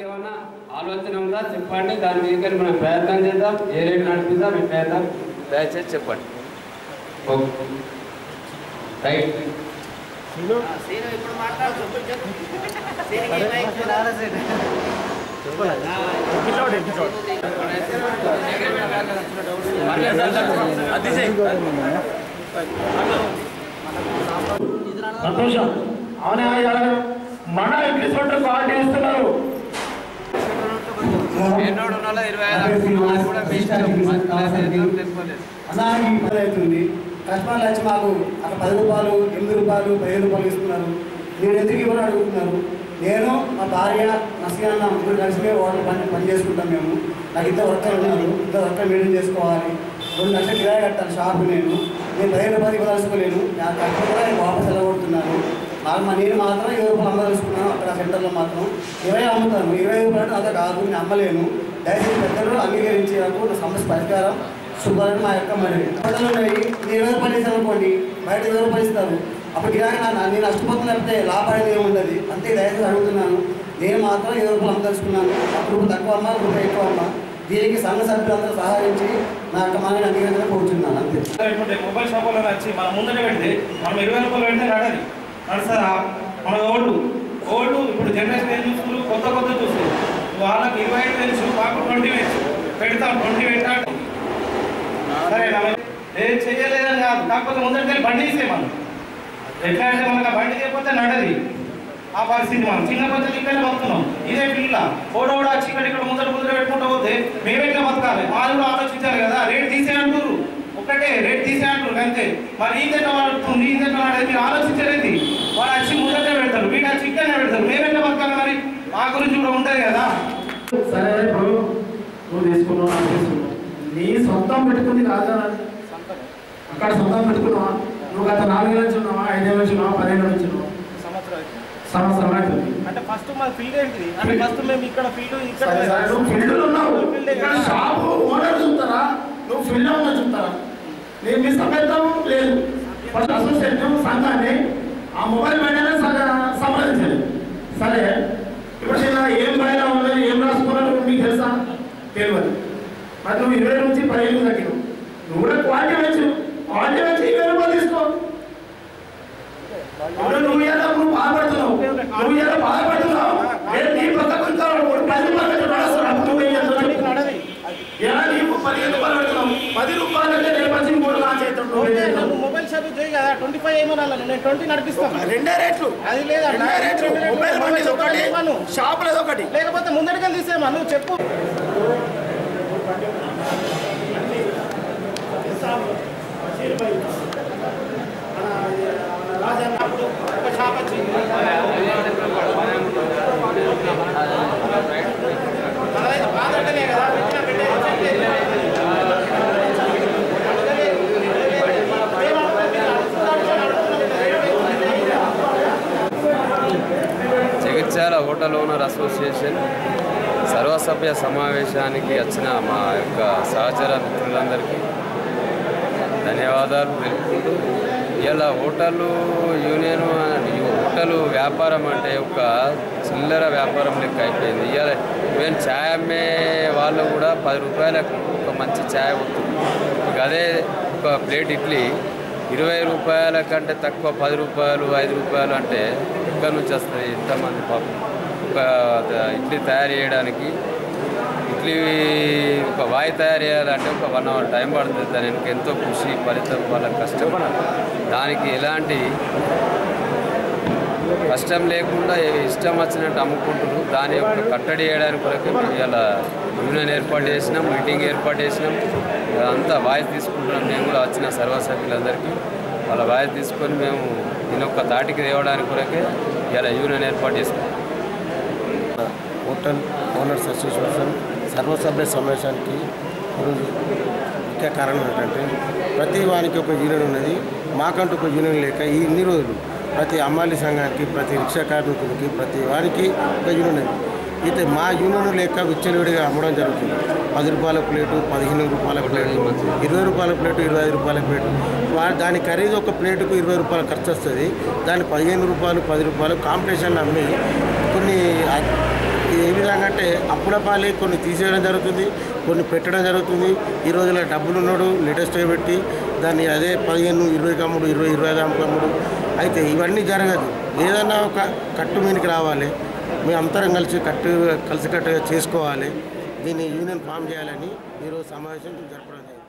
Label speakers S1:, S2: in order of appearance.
S1: ఇంకేమన్నా ఆలోచన ఉందా చెప్పండి దాని మీద మనం ప్రయత్నం చేద్దాం ఏ రేటు నడిపిద్దాం ఈ ప్రయత్నం దయచేసి చెప్పండి ఓకే రైట్
S2: సంతోషం అవునా ఇవాళ మన ఇంగ్లీష్ వంటర్ క్వాలిటీ ఇస్తున్నారు
S1: ఎన్నోడు ఉన్నోళ్ళ ఇరవై ఐదు అది కూడా మీ ఇష్టం. మాకు క్లాస్ ఏదో తెలుసుకోలేదు.
S3: అన్నానికి పని అవుతుంది కస్టమర్లు వచ్చి మాకు అక్కడ పది రూపాయలు ఎనిమిది రూపాయలు పదిహేను రూపాయలు ఇస్తున్నారు మీరు ఎందుకు ఇవ్వని అడుగుతున్నారు నేను మా భార్య నసీన ముగ్గురు కలిసి మేము హోటల్ పని పని చేసుకుంటాం మేము నాకు ఇద్దరు వర్కర్లు ఉన్నారు ఇద్దరు వర్కర్ మెయింటైన్ చేసుకోవాలి రెండు లక్షలు కిరాయి కట్టాలి షాపు నేను నేను పదిహేను రూపాయలు ఇవ్వదలుచుకోలేను నా కట్ట కూడా నేను వాపస్ వెళ్ళగొడుతున్నాను నాకు మా నేను మాత్రం ఇరవై రూపాయలు అమ్మదలుచుకున్నాను అక్కడ సెంటర్లో మాత్రం ఇరవై అమ్ముతాను ఇరవై రూపాయలు అంత కాదు నేను అమ్మలేను దయచేసి పెద్దలు అంగీకరించి నాకు నా సమస్య పరిష్కారం శుభ్రంగా మా యొక్క మరి హోటల్ ఉన్నాయి మీరు ఇరవై రూపాయలు ఇస్తారు అనుకోండి బయట ఇరవై రూపాయలు ఇస్తారు అప్పుడు గిరాకీ నా నేను నష్టపోతున్నా లేకపోతే లాభాడేది ఏముండదు అంతే దయచేసి అడుగుతున్నాను నేను మాత్రం ఇరవై రూపాయలు అమ్మదలుచుకున్నాను ఒక రూపాయి తక్కువ అమ్మ ఒక రూపాయి ఎక్కువ అమ్మ దీనికి సంఘ సభ్యులందరూ సహాయించి నా యొక్క మనని అంగీకరించడం కోరుతున్నాను అంతే
S2: ఇప్పుడు మొబైల్ షాపులో వచ్చి మనం ముందర పెడితే మనం ఇరవై రూపాయలు పెడితే నడది నడుస్తారా మన ఓల్డ్ ఓల్డ్ ఇప్పుడు జనరేషన్ ఏం చూస్తున్నారు కొత్త కొత్త చూస్తారు వాళ్ళకి ఇరవై ఐదు తెలుసు మాకు ట్వంటీ వేసు పెడతాం ట్వంటీ పెట్టా సరే ఏం చెయ్యలేదని కాదు కాకపోతే ముందరికి బండి ఇస్తే మనం ఎట్లా అంటే మనకు ఆ బండి చేయకపోతే నడది ఆ పరిస్థితి మనం చిన్న పద్ధతి ఇక్కడే బతుకున్నాం ఇదే పిల్ల ఓడో ఓడ వచ్చి ఇక్కడ ఇక్కడ ముందర ముందర పెట్టుకుంటూ పోతే మేము ఎట్లా బతకాలి వాళ్ళు కూడా ఆలోచించాలి కదా రేట్ తీసే అంటారు ఒకటే రేట్ తీసే అంటారు అంతే మరి ఈ దగ్గర వాడుతుంది ఈ దగ్గర వాడేది మీరు ఆలోచించలేదు వాడు వచ్చి ముందర పెడతారు వీడు వచ్చి ఇక్కడనే పెడతారు మేము ఎట్లా బతకాలి మరి మా గురించి కూడా ఉంటుంది కదా
S4: సరే ఇప్పుడు నువ్వు తీసుకున్నావు నాకు తీసుకున్నావు నీ సొంతం పెట్టుకుంది కాదా అక్కడ సొంతం పెట్టుకున్నావా నువ్వు గత నాలుగేళ్ళ నుంచి ఉన్నావా ఐదేళ్ళ నుంచి ఉన్నావా పదిహేను నుంచి ఉన్నావా సంవత్సరం అవుతుంది
S2: అంటే ఫస్ట్ మా ఫీల్డ్ ఏంటిది అంటే ఫస్ట్ మేము ఇక్కడ ఫీల్డ్
S4: సరే సరే నువ్వు ఫీల్డ్ ఉన్నావు ఇక్కడ షాపు ఓనర్ చూస్తారా నువ్వు ఫీల్డ్ ఉన్నా చూస్తారా నేను మీ సమేతం లేదు ఫస్ట్ అసోసియేషన్ సంఘాన్ని ఆ మొబైల్ మీదనే సంప్రదించాలి సరే ఇప్పుడు నేను ఏం బయట ఉన్నది ఏం రాసుకున్నాను మీకు తెలుసా తెలియదు మరి నువ్వు ఇరవై నుంచి పదిహేను తగ్గినావు నువ్వు కూడా క్వాలిటీ పెంచు క్వాలిటీ పెంచి ఇరవై రూపాయలు తీసుకో అవును, నువ్వు ఎలా నువ్వు బాధపడుతున్నావు నువ్వు ఎలా బాధపడుతున్నావు నేను నీ పక్క కొంత పది రూపాయలు పెట్టి నడుస్తున్నావు నువ్వు ఏం చేస్తున్నావు? ఎలా నీకు పదిహేను రూపాయలు పెడుతున్నావు పది రూపాయలు అంటే నేను పచ్చి మూడు నా చేతుడు నువ్వు ఏం చేస్తావు?
S2: మొబైల్ షాప్ చేయి కదా ట్వంటీ ఫైవ్ ఏమో నేను ట్వంటీ నడిపిస్తాను
S4: రెండే రేట్లు
S2: అది లేదా
S4: రెండే రేట్లు మొబైల్ బండి ఒకటి షాప్ లేదు ఒకటి
S2: లేకపోతే ముందడికి తీసేమా నువ్వు చెప్పు ఒక షాప్ వచ్చి మనదైతే బాధ ఉంటేనే కదా పెట్టినా పెట్టేది.
S1: జగిత్యాల హోటల్ ఓనర్ అసోసియేషన్ సర్వసభ్య సమావేశానికి వచ్చిన మా యొక్క సహచర మిత్రులందరికీ ధన్యవాదాలు తెలుపుకుంటూ ఇలా హోటల్ యూనియన్ ఈ హోటల్ వ్యాపారం అంటే ఒక చిల్లర వ్యాపారం లెక్క అయిపోయింది ఇవాళ ఈవెన్ ఛాయ్ అమ్మే వాళ్ళు కూడా పది రూపాయలకు ఒక మంచి ఛాయ్ అవుతుంది ఇక అదే ఒక ప్లేట్ ఇడ్లీ ఇరవై రూపాయల కంటే తక్కువ పది రూపాయలు ఐదు రూపాయలు అంటే ఎక్కడి నుంచి వస్తుంది ఇంతమంది పాపం ఒక ఇడ్లీ తయారు చేయడానికి ఇడ్లీ ఒక వాయి తయారు చేయాలంటే ఒక వన్ అవర్ టైం పడుతుంది దానికి ఎంతో కృషి ఫలితం వాళ్ళ కష్టం దానికి ఎలాంటి కష్టం లేకుండా ఏ- ఇష్టం వచ్చినట్టు అమ్ముకుంటున్నారు దాని యొక్క కట్టడి చేయడానికి కొరకు మేము ఇలా యూనియన్ ఏర్పాటు చేసినాం మీటింగ్ ఏర్పాటు చేసినాం అంతా వాయిస్ తీసుకుంటున్నాం మేము కూడా వచ్చిన సర్వసభ్యులందరికీ వాళ్ళ వాయిస్ తీసుకొని మేము దీని యొక్క తాటికి తేవడానికి కొరకే ఇలా యూనియన్ ఏర్పాటు చేసుకున్నాం
S5: హోటల్ ఓనర్స్ అసోసియేషన్ సర్వసభ్య సమావేశానికి ఈరోజు ముఖ్య కారణం ఏంటంటే ప్రతి వానికి ఒక యూనియన్ ఉన్నది మాకంటూ ఒక యూనియన్ లేక ఈ ఇన్ని రోజులు ప్రతి అమ్మాలి సంఘానికి ప్రతి రిక్షా కార్మికుడికి ప్రతి వారికి ఒక యూనియన్ ఉంది అయితే మా యూనియన్ లేక విచ్చలవిడిగా అమ్మడం జరుగుతుంది పది రూపాయల ప్లేటు పదిహేను రూపాయల ప్లేటు ఇరవై రూపాయల ప్లేటు ఇరవై ఐదు రూపాయల ప్లేటు వా- దాని ఖరీదు ఒక ప్లేటుకు ఇరవై రూపాయలు ఖర్చు వస్తుంది దాని పదిహేను రూపాయలు పది రూపాయలు కాంపిటీషన్ అమ్మి కొన్ని ఆ- ఏ విధంగా అంటే అంటే అప్పుల పాలే కొన్ని తీసేయడం జరుగుతుంది కొన్ని పెట్టడం జరుగుతుంది ఈ రోజుల్లో డబ్బులు ఉన్నాడు లేటెస్ట్గా పెట్టి దాన్ని అదే పదిహేను ఇరవై కమ్ముడు ఇరవై ఇరవై ఐదు కమ్ముడు అయితే ఇవన్నీ జరగదు ఏదన్నా ఒక కట్టు మీదకి రావాలి మేము అందరం కలిసి కట్టు కలిసికట్టుగా చేసుకోవాలి దీన్ని యూనియన్ ఫామ్ చేయాలని ఈరోజు సమావేశం జరపడం జరిగింది